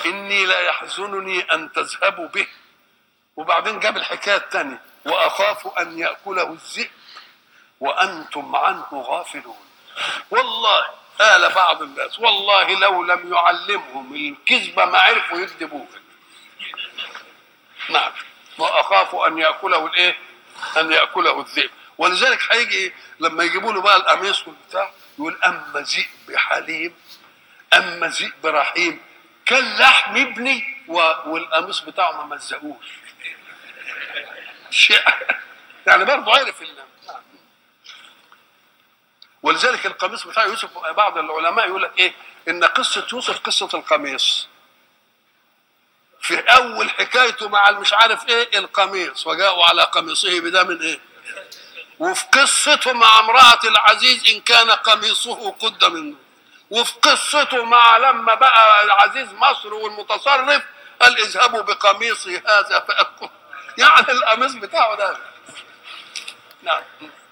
إني لا يحزنني أن تذهبوا به وبعدين جاب الحكاية الثانية وأخاف أن يأكله الذئب وأنتم عنه غافلون والله قال بعض الناس والله لو لم يعلمهم الكذبة ما عرفوا يكذبوه نعم واخاف ان ياكله الايه؟ ان ياكله الذئب ولذلك هيجي لما يجيبوا له بقى القميص والبتاع يقول اما ذئب حليم اما ذئب رحيم كان لحم ابني و- والقميص بتاعه ما مزقوش شيء يعني برضه عرف ال- نعم. ولذلك القميص بتاع يوسف بعض العلماء يقول لك ايه ان قصه يوسف قصه القميص في اول حكايته مع المش عارف ايه القميص وجاءوا على قميصه بدم ايه وفي قصته مع امرأة العزيز إن كان قميصه قد منه وفي قصته مع لما بقى العزيز مصر والمتصرف قال اذهبوا بقميصي هذا فأكل يعني القميص بتاعه ده نعم